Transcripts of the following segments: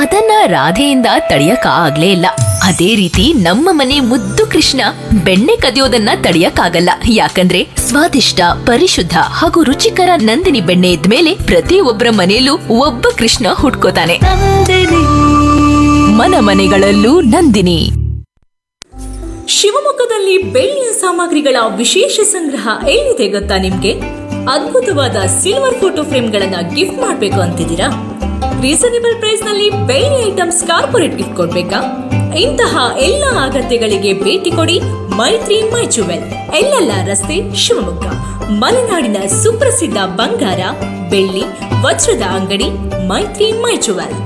ಅದನ್ನ ರಾಧೆಯಿಂದ ತಡೆಯಕ್ ಆಗ್ಲೇ ಇಲ್ಲ ಅದೇ ರೀತಿ ನಮ್ಮ ಮನೆ ಮುದ್ದು ಕೃಷ್ಣ ಬೆಣ್ಣೆ ಕದಿಯೋದನ್ನ ತಡೆಯಕ್ಕಾಗಲ್ಲ ಯಾಕಂದ್ರೆ ಸ್ವಾದಿಷ್ಟ ಪರಿಶುದ್ಧ ಹಾಗೂ ರುಚಿಕರ ನಂದಿನಿ ಬೆಣ್ಣೆ ಇದ್ಮೇಲೆ ಪ್ರತಿಯೊಬ್ಬರ ಮನೆಯಲ್ಲೂ ಒಬ್ಬ ಕೃಷ್ಣ ಹುಟ್ಕೋತಾನೆ ಮನ ಮನೆಗಳಲ್ಲೂ ನಂದಿನಿ ಶಿವಮೊಗ್ಗದಲ್ಲಿ ಬೆಳ್ಳಿಯ ಸಾಮಗ್ರಿಗಳ ವಿಶೇಷ ಸಂಗ್ರಹ ಎಲ್ಲಿದೆ ಗೊತ್ತಾ ನಿಮ್ಗೆ ಅದ್ಭುತವಾದ ಸಿಲ್ವರ್ ಫೋಟೋ ಫ್ರೇಮ್ಗಳನ್ನ ಗಿಫ್ಟ್ ಮಾಡ್ಬೇಕು ಅಂತಿದ್ದೀರಾ ರೀಸನೇಬಲ್ ಪ್ರೈಸ್ ನಲ್ಲಿ ಬೆಳ್ಳಿ ಐಟಮ್ಸ್ ಕಾರ್ಪೊರೇಟ್ ಗಿಫ್ಟ್ ಕೊಡ್ಬೇಕಾ ಇಂತಹ ಎಲ್ಲ ಅಗತ್ಯಗಳಿಗೆ ಭೇಟಿ ಕೊಡಿ ಮೈತ್ರಿ ಮೈ ಜುವೆಲ್ ಎಲ್ಲೆಲ್ಲ ರಸ್ತೆ ಶಿವಮೊಗ್ಗ ಮಲೆನಾಡಿನ ಸುಪ್ರಸಿದ್ಧ ಬಂಗಾರ ಬೆಳ್ಳಿ ವಜ್ರದ ಅಂಗಡಿ Maitri my jewel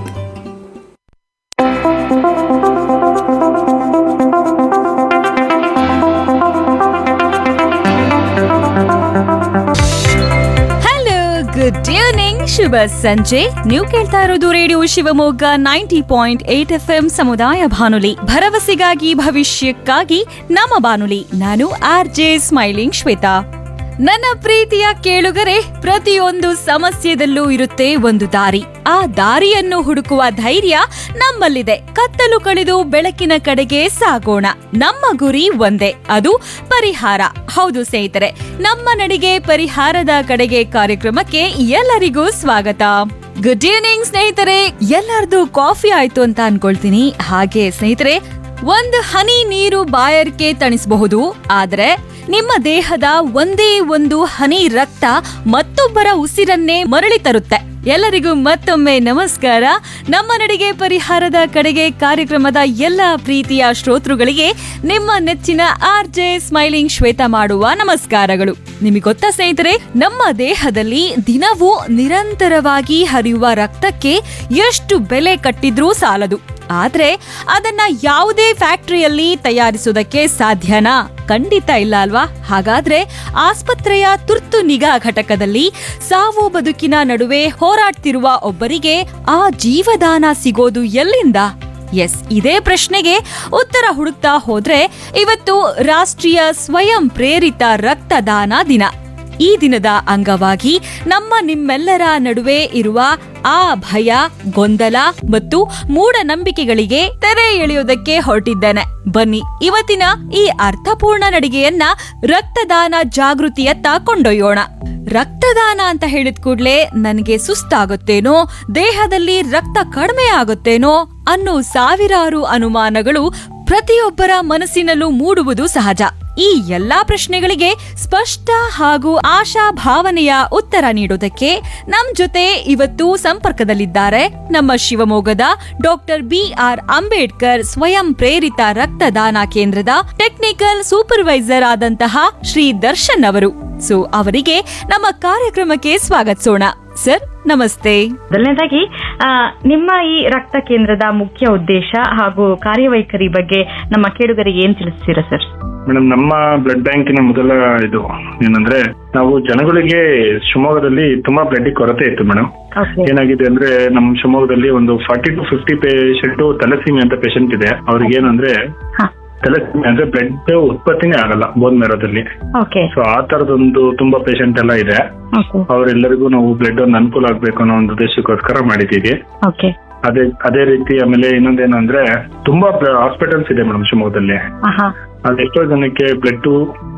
hello good evening ಶುಭ ಸಂಜೆ ನೀವು ಕೇಳ್ತಾ ಇರೋದು radio Shivamogga ninety point eight F M ಸಮುದಾಯ ಬಾನುಲಿ ಭರವಸೆಗಾಗಿ ಭವಿಷ್ಯಕ್ಕಾಗಿ ನಮ್ಮ ಬಾನುಲಿ ನಾನು ಆರ್ ಜೆ ಸ್ಮೈಲಿಂಗ್ ಶ್ವೇತಾ ನನ್ನ ಪ್ರೀತಿಯ ಕೇಳುಗರೆ ಪ್ರತಿಯೊಂದು ಸಮಸ್ಯೆದಲ್ಲೂ ಇರುತ್ತೆ ಒಂದು ದಾರಿ ಆ ದಾರಿಯನ್ನು ಹುಡುಕುವ ಧೈರ್ಯ ನಮ್ಮಲ್ಲಿದೆ ಕತ್ತಲು ಕಳೆದು ಬೆಳಕಿನ ಕಡೆಗೆ ಸಾಗೋಣ ನಮ್ಮ ಗುರಿ ಒಂದೇ ಅದು ಪರಿಹಾರ ಹೌದು ಸ್ನೇಹಿತರೆ ನಮ್ಮ ನಡಿಗೆ ಪರಿಹಾರದ ಕಡೆಗೆ ಕಾರ್ಯಕ್ರಮಕ್ಕೆ ಎಲ್ಲರಿಗೂ ಸ್ವಾಗತ ಗುಡ್ ಈವ್ನಿಂಗ್ ಸ್ನೇಹಿತರೆ ಎಲ್ಲರದು ಕಾಫಿ ಆಯ್ತು ಅಂತ ಅನ್ಕೊಳ್ತೀನಿ ಹಾಗೆ ಸ್ನೇಹಿತರೆ ಒಂದು ಹನಿ ನೀರು ಬಾಯರ್ಕೆ ತಣಿಸಬಹುದು ಆದ್ರೆ ನಿಮ್ಮ ದೇಹದ ಒಂದೇ ಒಂದು ಹನಿ ರಕ್ತ ಮತ್ತೊಬ್ಬರ ಉಸಿರನ್ನೇ ಮರಳಿ ತರುತ್ತೆ ಎಲ್ಲರಿಗೂ ಮತ್ತೊಮ್ಮೆ ನಮಸ್ಕಾರ ನಮ್ಮ ನಡಿಗೆ ಪರಿಹಾರದ ಕಡೆಗೆ ಕಾರ್ಯಕ್ರಮದ ಎಲ್ಲ ಪ್ರೀತಿಯ ಶ್ರೋತೃಗಳಿಗೆ ನಿಮ್ಮ ನೆಚ್ಚಿನ ಆರ್ ಜೆ ಸ್ಮೈಲಿಂಗ್ ಶ್ವೇತ ಮಾಡುವ ನಮಸ್ಕಾರಗಳು ನಿಮಗೆ ಗೊತ್ತಾ ಸ್ನೇಹಿತರೆ ನಮ್ಮ ದೇಹದಲ್ಲಿ ದಿನವೂ ನಿರಂತರವಾಗಿ ಹರಿಯುವ ರಕ್ತಕ್ಕೆ ಎಷ್ಟು ಬೆಲೆ ಕಟ್ಟಿದ್ರೂ ಸಾಲದು ಆದ್ರೆ ಅದನ್ನ ಯಾವುದೇ ಫ್ಯಾಕ್ಟರಿಯಲ್ಲಿ ತಯಾರಿಸೋದಕ್ಕೆ ಸಾಧ್ಯನಾ ಖಂಡಿತ ಇಲ್ಲ ಅಲ್ವಾ ಹಾಗಾದ್ರೆ ಆಸ್ಪತ್ರೆಯ ತುರ್ತು ನಿಗಾ ಘಟಕದಲ್ಲಿ ಸಾವು ಬದುಕಿನ ನಡುವೆ ಹೋರಾಡ್ತಿರುವ ಒಬ್ಬರಿಗೆ ಆ ಜೀವದಾನ ಸಿಗೋದು ಎಲ್ಲಿಂದ ಎಸ್ ಇದೇ ಪ್ರಶ್ನೆಗೆ ಉತ್ತರ ಹುಡುಕ್ತಾ ಹೋದ್ರೆ ಇವತ್ತು ರಾಷ್ಟ್ರೀಯ ಸ್ವಯಂ ಪ್ರೇರಿತ ರಕ್ತದಾನ ದಿನ ಈ ದಿನದ ಅಂಗವಾಗಿ ನಮ್ಮ ನಿಮ್ಮೆಲ್ಲರ ನಡುವೆ ಇರುವ ಆ ಭಯ ಗೊಂದಲ ಮತ್ತು ಮೂಢನಂಬಿಕೆಗಳಿಗೆ ತೆರೆ ಎಳೆಯೋದಕ್ಕೆ ಹೊರಟಿದ್ದೇನೆ ಬನ್ನಿ ಇವತ್ತಿನ ಈ ಅರ್ಥಪೂರ್ಣ ನಡಿಗೆಯನ್ನ ರಕ್ತದಾನ ಜಾಗೃತಿಯತ್ತ ಕೊಂಡೊಯ್ಯೋಣ ರಕ್ತದಾನ ಅಂತ ಹೇಳಿದ ಕೂಡ್ಲೆ ನನಗೆ ಸುಸ್ತಾಗುತ್ತೇನೋ ದೇಹದಲ್ಲಿ ರಕ್ತ ಕಡಿಮೆ ಆಗುತ್ತೇನೋ ಅನ್ನೋ ಸಾವಿರಾರು ಅನುಮಾನಗಳು ಪ್ರತಿಯೊಬ್ಬರ ಮನಸ್ಸಿನಲ್ಲೂ ಮೂಡುವುದು ಸಹಜ ಈ ಎಲ್ಲಾ ಪ್ರಶ್ನೆಗಳಿಗೆ ಸ್ಪಷ್ಟ ಹಾಗೂ ಆಶಾ ಭಾವನೆಯ ಉತ್ತರ ನೀಡೋದಕ್ಕೆ ನಮ್ ಜೊತೆ ಇವತ್ತು ಸಂಪರ್ಕದಲ್ಲಿದ್ದಾರೆ ನಮ್ಮ ಶಿವಮೊಗ್ಗದ ಡಾಕ್ಟರ್ ಬಿ ಆರ್ ಅಂಬೇಡ್ಕರ್ ಸ್ವಯಂ ಪ್ರೇರಿತ ರಕ್ತದಾನ ಕೇಂದ್ರದ ಟೆಕ್ನಿಕಲ್ ಸೂಪರ್ವೈಸರ್ ಆದಂತಹ ಶ್ರೀ ದರ್ಶನ್ ಅವರು ಸೊ ಅವರಿಗೆ ನಮ್ಮ ಕಾರ್ಯಕ್ರಮಕ್ಕೆ ಸ್ವಾಗತಿಸೋಣ ಸರ್ ನಮಸ್ತೆ ಮೊದಲನೇದಾಗಿ ಆ, ನಿಮ್ಮ ಈ ರಕ್ತ ಕೇಂದ್ರದ ಮುಖ್ಯ ಉದ್ದೇಶ ಹಾಗೂ ಕಾರ್ಯವೈಖರಿ ಬಗ್ಗೆ ನಮ್ಮ ಕೇಳುಗರಿಗೆ ಏನ್ ತಿಳಿಸ್ತೀರಾ ಸರ್ ಮೇಡಮ್ ನಮ್ಮ ಬ್ಲಡ್ ಬ್ಯಾಂಕಿನ ಮೊದಲ ಇದು ಏನಂದ್ರೆ ನಾವು ಜನಗಳಿಗೆ ಶಿವಮೊಗ್ಗದಲ್ಲಿ ತುಂಬಾ ಬ್ಲಡ್ ಕೊರತೆ ಇತ್ತು ಮೇಡಮ್ ಓಕೆ ಏನಾಗಿದೆ ಅಂದ್ರೆ ನಮ್ಮ ಶಿವಮೊಗ್ಗದಲ್ಲಿ ಒಂದು forty to fifty patient thalassemia ಅಂತ ಪೇಷಂಟ್ ಇದೆ ಅವ್ರಿಗೆ ಏನಂದ್ರೆ ಹಾ. ತಲಸೀಮಿ ಅಂದ್ರೆ ಬ್ಲಡ್ ಉತ್ಪತ್ತಿನೇ ಆಗಲ್ಲ ಬೋನ್ ಮೇರದಲ್ಲಿ ಓಕೆ ಸೊ ಆ ತರದೊಂದು ತುಂಬಾ ಪೇಷಂಟ್ ಎಲ್ಲ ಇದೆ ಓಕೆ ಅವರೆಲ್ಲರಿಗೂ ನಾವು ಬ್ಲಡ್ ಒಂದು ಅನುಕೂಲ ಆಗ್ಬೇಕು ಅನ್ನೋ ಒಂದು ಉದ್ದೇಶಕ್ಕೋಸ್ಕರ ಮಾಡಿದ್ದೀವಿ ಓಕೆ ಅದೇ ಅದೇ ರೀತಿ ಆಮೇಲೆ ಇನ್ನೊಂದೇನಂದ್ರೆ ತುಂಬಾ ಹಾಸ್ಪಿಟಲ್ಸ್ ಇದೆ ಮೇಡಮ್ ಶಿವಮೊಗ್ಗದಲ್ಲಿ ಆಹಾ ಅದೆಷ್ಟೋ ಜನಕ್ಕೆ ಬ್ಲಡ್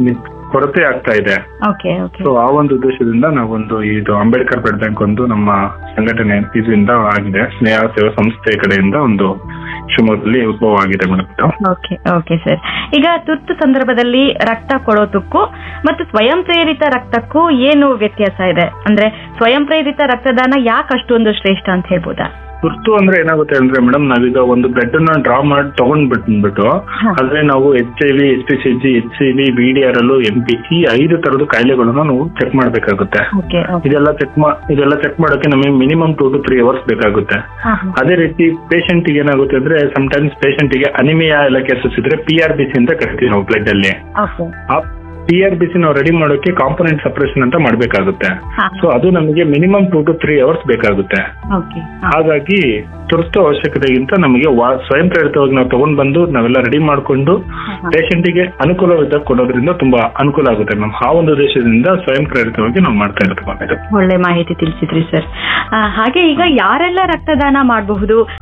ಕೊರತೆ ಆಗ್ತಾ ಇದೆ ಓಕೆ ಓಕೆ ಸೊ ಆ ಒಂದು ಉದ್ದೇಶದಿಂದ ನಾವೊಂದು ಇದು ಅಂಬೇಡ್ಕರ್ ಬ್ಲಡ್ ಬ್ಯಾಂಕ್ ಒಂದು ನಮ್ಮ ಸಂಘಟನೆ ಇದರಿಂದ ಆಗಿದೆ ಸ್ನೇಹ ಸೇವಾ ಸಂಸ್ಥೆ ಕಡೆಯಿಂದ ಒಂದು ಶಿವಮೊಗ್ಗದಲ್ಲಿ ಉದ್ಭವ ಆಗಿದೆ ಮೇಡಮ್ ಇದು ಓಕೆ ಓಕೆ ಸರ್ ಈಗ ತುರ್ತು ಸಂದರ್ಭದಲ್ಲಿ ರಕ್ತ ಕೊಡೋದಕ್ಕೂ ಮತ್ತು ಸ್ವಯಂ ಪ್ರೇರಿತ ರಕ್ತಕ್ಕೂ ಏನು ವ್ಯತ್ಯಾಸ ಇದೆ ಅಂದ್ರೆ ಸ್ವಯಂ ಪ್ರೇರಿತ ರಕ್ತದಾನ ಯಾಕೆ ಅಷ್ಟೊಂದು ಶ್ರೇಷ್ಠ ಅಂತ ಹೇಳ್ಬೋದಾ ತುರ್ತು ಅಂದ್ರೆ ಏನಾಗುತ್ತೆ ಅಂದ್ರೆ ಮೇಡಮ್ ನಾವೀಗ ಒಂದು ಬ್ಲಡ್ ಅನ್ನ ಡ್ರಾ ಮಾಡಿ ತಗೊಂಡ್ ಬಿಟ್ಬಿಟ್ಟು ಹಾ. ಆದ್ರೆ ನಾವು H I V H P C G H C V V D R L M P ಈ ಐದು ತರದ ಕಾಯಿಲೆಗಳನ್ನ ನಾವು ಚೆಕ್ ಮಾಡ್ಬೇಕಾಗುತ್ತೆ ಓಕೆ ಓಕೆ ಇದೆಲ್ಲ ಚೆಕ್ ಮಾ ಇದೆಲ್ಲ ಚೆಕ್ ಮಾಡೋಕೆ ನಮಗೆ minimum two to three hours ಬೇಕಾಗುತ್ತೆ ಹಾ ಹಾ ಅದೇ ರೀತಿ ಪೇಷಂಟ್ ಗೆ ಏನಾಗುತ್ತೆ ಅಂದ್ರೆ ಟೈಮ್ಸ್ ಪೇಷಂಟ್ ಗೆ ಅನಿಮಿಯಾ ಎಲ್ಲ ಕೇಸಸ್ ಇದ್ರೆ ಪಿ ಆರ್ ಬಿ ಸಿ ಅಂತ ಕರಿತೀವಿ ನಾವು ಬ್ಲಡ್ ಅಲ್ಲಿ ಓಕೆ ಆ ಪಿ ಆರ್ ಬಿ ಸಿ ನಾವು ರೆಡಿ ಮಾಡೋಕೆ ಕಾಂಪೊನೆಂಟ್ ಸಪ್ರೇಷನ್ ಅಂತ ಮಾಡ್ಬೇಕಾಗುತ್ತೆ ಹಾ ಸೊ ಅದು ನಮಗೆ minimum two to three hours ಬೇಕಾಗುತ್ತೆ ಓಕೆ ಹಾಗಾಗಿ ತುರ್ತು ಅವಶ್ಯಕತೆಗಿಂತ ನಮಗೆ ವಾ- ಸ್ವಯಂ ಪ್ರೇರಿತವಾಗಿ ನಾವು ತಗೊಂಡ್ ಬಂದು ನಾವೆಲ್ಲ ರೆಡಿ ಮಾಡ್ಕೊಂಡು patient ಗೆ ಅನುಕೂಲವಿದ್ದಾಗ ಕೊಡೋದ್ರಿಂದ ತುಂಬಾ ಅನುಕೂಲ ಆಗುತ್ತೆ ಮ್ಯಾಮ್ ಆ ಒಂದು ಉದ್ದೇಶದಿಂದ ಸ್ವಯಂ ಪ್ರೇರಿತವಾಗಿ ನಾವು ಮಾಡ್ತಾ ಇರ್ತೀವಿ ಮ್ಯಾಮ್ ಇದು ಒಳ್ಳೆ ಮಾಹಿತಿ ತಿಳಿಸಿದ್ರಿ ಸರ್ ಹಾಗೆ ಈಗ ಯಾರೆಲ್ಲ ರಕ್ತದಾನ ಮಾಡಬಹುದು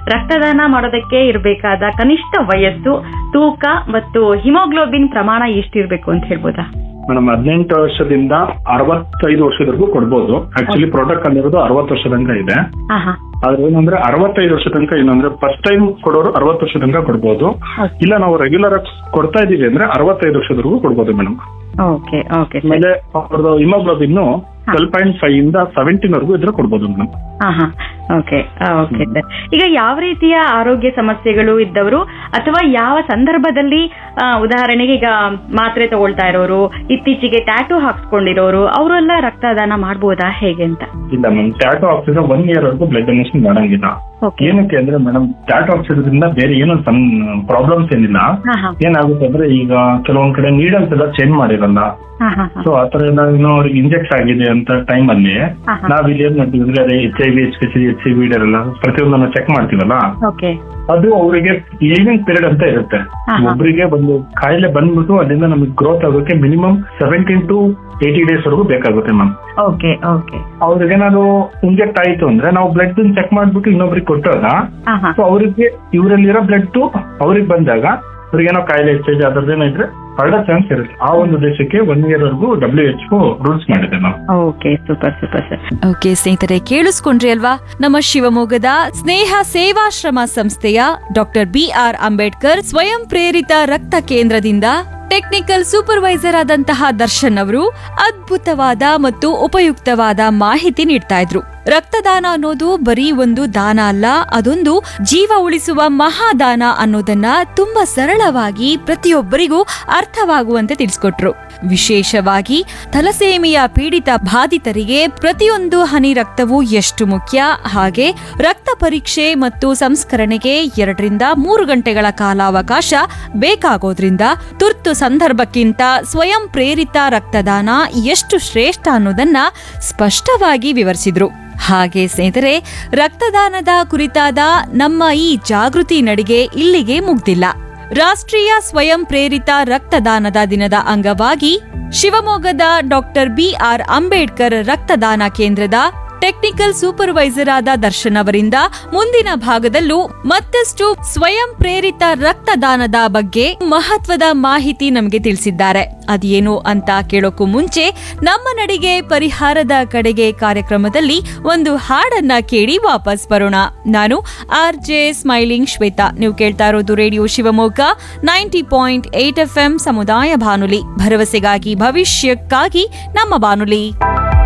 ರಕ್ತದಾನ ಮಾಡೋದಕ್ಕೆ ಇರಬೇಕಾದ ಕನಿಷ್ಠ ವಯಸ್ಸು ತೂಕ ಮತ್ತು ಹಿಮೋಗ್ಲೋಬಿನ್ ಪ್ರಮಾಣ ಎಷ್ಟಿರ್ಬೇಕು ಅಂತ ಹೇಳ್ಬೋದಾ ಮೇಡಮ್ ಹದಿನೆಂಟು ವರ್ಷದಿಂದ ಅರವತ್ತೈದು ವರ್ಷದವರೆಗೂ ಕೊಡ್ಬೋದು ಆಕ್ಚುಲಿ ಪ್ರಾಡಕ್ಟ್ ಅಲ್ಲಿರೋದು ಅರವತ್ತು ವರ್ಷ ತನಕ ಇದೆ ಹಾ ಹಾ ಆದ್ರೆ ಏನಂದ್ರೆ ಅರವತ್ತೈದು ವರ್ಷ ತನಕ ಏನಂದ್ರೆ ಫಸ್ಟ್ ಟೈಮ್ ಕೊಡೋರು ಅರವತ್ತು ವರ್ಷ ತನಕ ಕೊಡ್ಬೋದು ಇಲ್ಲ ನಾವು ರೆಗ್ಯುಲರ್ ಆಗಿ ಕೊಡ್ತಾ ಇದೀವಿ ಅಂದ್ರೆ ಅರವತ್ತೈದು ವರ್ಷದವರೆಗೂ ಕೊಡ್ಬೋದು ಮೇಡಮ್ ಓಕೆ ಓಕೆ ಸರ್ ಆಮೇಲೆ ಅವ್ರದ್ದು ಹಿಮೋಗ್ಲೋಬಿನ್ ಟ್ವೆಲ್ ಪಾಯಿಂಟ್ ಫೈವ್ ಇಂದ ಸೆವೆಂಟೀನ್ ವರೆಗೂ ಇದ್ರೆ ಕೊಡ್ಬೋದು ಮೇಡಮ್ ಹಾ ಹಾ ಓಕೆ ಓಕೆ ಸರ್ ಈಗ ಯಾವ ರೀತಿಯ ಆರೋಗ್ಯ ಸಮಸ್ಯೆಗಳು ಇದ್ದವರು ಅಥವಾ ಯಾವ ಸಂದರ್ಭದಲ್ಲಿ ಆ, ಉದಾಹರಣೆಗೆ ಈಗ ಮಾತ್ರೆ ತಗೊಳ್ತಾ ಇರೋರು ಇತ್ತೀಚೆಗೆ ಟ್ಯಾಟೂ ಹಾಕ್ಸ್ಕೊಂಡಿರೋರು ಅವರೆಲ್ಲ ರಕ್ತದಾನ ಮಾಡ್ಬೋದಾ ಹೇಗೆ ಅಂತ ಇಲ್ಲ ಮ್ಯಾಮ್ ಟ್ಯಾಟೋ ಹಾಕ್ಸಿದ್ರೆ ಒನ್ ಇಯರ್ ವರೆಗೂ ಬ್ಲಡ್ ಡೊನೇಷನ್ ಮಾಡಂಗಿಲ್ಲ ಓಕೆ ಏನಕ್ಕೆ ಅಂದ್ರೆ ಮೇಡಮ್ ಟ್ಯಾಟೋ ಹಾಕ್ಸಿದ್ರಿಂದ ಬೇರೆ ಏನೋ ಸಣ್ಣ ಪ್ರಾಬ್ಲಮ್ಸ್ ಏನಿಲ್ಲ ಹಾ ಹಾ ಏನಾಗುತ್ತೆ ಅಂದ್ರೆ ಈಗ ಕೆಲವೊಂದ್ ಕಡೆ ನೀಡಲ್ಸ್ ಎಲ್ಲ ಚೇಂಜ್ ಮಾಡಿರಲ್ಲ ಹಾ ಹಾ ಹಾ ಸೊ ಆತರ ಏನಾದ್ರು ಅವ್ರಿಗೆ ಇಂಜೆಕ್ಟ್ ಆಗಿದೆ ಅಂತ ಟೈಮ್ ಅಲ್ಲಿ ಹಾ, ಹಾ. ನಾವ್ ಇಲ್ಲಿ ಏನ್ ಮಾಡ್ತೀವಿ ಅಂದ್ರೆ ಅದೇ H I V H C H C ಎಲ್ಲ ಪ್ರತಿಯೊಂದನ್ನ ಚೆಕ್ ಮಾಡ್ತೀವಲ್ಲ ಓಕೆ ಅದು ಅವರಿಗೆ ಲೀವಿಂಗ್ ಪೀರಿಯಡ್ ಅಂತ ಇರುತ್ತೆ ಹಾ, ಹಾ. ಒಬ್ಬರಿಗೆ ಒಂದು ಕಾಯಿಲೆ ಬಂದ್ಬಿಟ್ಟು ಅಲ್ಲಿಂದ ನಮಗೆ ಗ್ರೋತ್ ಆಗೋಕೆ minimum seventeen to eighty days ವರೆಗೂ ಬೇಕಾಗುತ್ತೆ ಮ್ಯಾಮ್ ಓಕೆ ಓಕೆ ಅವ್ರಿಗೆ ಏನಾದ್ರು ಇಂಜೆಕ್ಟ್ ಆಯ್ತು ಅಂದ್ರೆ ನಾವು ಬ್ಲಡ್ ಚೆಕ್ ಮಾಡ್ಬಿಟ್ಟು ಇನ್ನೊಬ್ರಿಗೆ ಕೊಟ್ಟಾಗ ಹಾ ಹಾ ಸೊ ಅವರಿಗೆ ಇವರಲ್ಲಿರೋ ಬ್ಲಡ್ ಅವ್ರಿಗೆ ಬಂದಾಗ ಅವ್ರಿಗೇನೋ ಕಾಯಿಲೆ ಹೆಚ್ಚಾಗಿ ಅದ್ರದ್ದೇನೋ ಇದ್ರೆ ಹರಡೋ ಚಾನ್ಸ್ ಇರುತ್ತೆ ಆ ಒಂದು ದೇಶಕ್ಕೆ ಒನ್ ಇಯರ್ ವರೆಗೂ ಡಬ್ಲ್ಯೂ ಎಚ್ ರೂಲ್ಸ್ ಮಾಡಿದೆ ನಾವು okay super super sir okay ಸ್ನೇಹಿತರೆ ಕೇಳಿಸ್ಕೊಂಡ್ರಿ ಅಲ್ವಾ ನಮ್ಮ ಶಿವಮೊಗ್ಗದ ಸ್ನೇಹ ಸೇವಾಶ್ರಮ ಸಂಸ್ಥೆಯ ಡಾಕ್ಟರ್ ಬಿ ಆರ್ ಅಂಬೇಡ್ಕರ್ ಸ್ವಯಂ ಪ್ರೇರಿತ ರಕ್ತ ಕೇಂದ್ರದಿಂದ ಟೆಕ್ನಿಕಲ್ ಸೂಪರ್ವೈಸರ್ ಆದಂತಹ ದರ್ಶನ್ ಅವರು ಅದ್ಭುತವಾದ ಮತ್ತು ಉಪಯುಕ್ತವಾದ ಮಾಹಿತಿ ನೀಡ್ತಾ ಇದ್ರು ರಕ್ತದಾನ ಅನ್ನೋದು ಬರೀ ಒಂದು ದಾನ ಅಲ್ಲ ಅದೊಂದು ಜೀವ ಉಳಿಸುವ ಮಹಾದಾನ ಅನ್ನೋದನ್ನ ತುಂಬಾ ಸರಳವಾಗಿ ಪ್ರತಿಯೊಬ್ಬರಿಗೂ ಅರ್ಥವಾಗುವಂತೆ ತಿಳಿಸ್ಕೊಟ್ರು ವಿಶೇಷವಾಗಿ ಥಲಸೇಮಿಯಾ ಪೀಡಿತ ಬಾಧಿತರಿಗೆ ಪ್ರತಿಯೊಂದು ಹನಿ ರಕ್ತವು ಎಷ್ಟು ಮುಖ್ಯ ಹಾಗೆ ರಕ್ತ ಪರೀಕ್ಷೆ ಮತ್ತು ಸಂಸ್ಕರಣೆಗೆ ಎರಡರಿಂದ ಮೂರು ಗಂಟೆಗಳ ಕಾಲಾವಕಾಶ ಬೇಕಾಗೋದ್ರಿಂದ ತುರ್ತು ಸಂದರ್ಭಕ್ಕಿಂತ ಸ್ವಯಂ ಪ್ರೇರಿತ ರಕ್ತದಾನ ಎಷ್ಟು ಶ್ರೇಷ್ಠ ಅನ್ನೋದನ್ನ ಸ್ಪಷ್ಟವಾಗಿ ವಿವರಿಸಿದ್ರು ಹಾಗೆ ಸ್ನೇಹಿತರೆ ರಕ್ತದಾನದ ಕುರಿತಾದ ನಮ್ಮ ಈ ಜಾಗೃತಿ ನಡಿಗೆ ಇಲ್ಲಿಗೆ ಮುಗ್ದಿಲ್ಲ ರಾಷ್ಟ್ರೀಯ ಸ್ವಯಂ ಪ್ರೇರಿತ ರಕ್ತದಾನದ ದಿನದ ಅಂಗವಾಗಿ ಶಿವಮೊಗ್ಗದ ಡಾಕ್ಟರ್ ಬಿಆರ್ ಅಂಬೇಡ್ಕರ್ ರಕ್ತದಾನ ಕೇಂದ್ರದ ಟೆಕ್ನಿಕಲ್ ಸೂಪರ್ವೈಸರ್ ಆದ ದರ್ಶನ್ ಅವರಿಂದ ಮುಂದಿನ ಭಾಗದಲ್ಲೂ ಮತ್ತಷ್ಟು ಸ್ವಯಂ ಪ್ರೇರಿತ ರಕ್ತದಾನದ ಬಗ್ಗೆ ಮಹತ್ವದ ಮಾಹಿತಿ ನಮಗೆ ತಿಳಿಸಿದ್ದಾರೆ ಅದೇನು ಅಂತ ಕೇಳೋಕ್ಕೂ ಮುಂಚೆ ನಮ್ಮ ನಡಿಗೆ ಪರಿಹಾರದ ಕಡೆಗೆ ಕಾರ್ಯಕ್ರಮದಲ್ಲಿ ಒಂದು ಹಾಡನ್ನ ಕೇಳಿ ವಾಪಸ್ ಬರೋಣ ನಾನು ಆರ್ ಜೆ ಸ್ಮೈಲಿಂಗ್ ಶ್ವೇತಾ ನೀವು ಕೇಳ್ತಾ ಇರೋದು radio Shivamogga ninety point eight F M ಸಮುದಾಯ ಬಾನುಲಿ ಭರವಸೆಗಾಗಿ ಭವಿಷ್ಯಕ್ಕಾಗಿ ನಮ್ಮ ಬಾನುಲಿ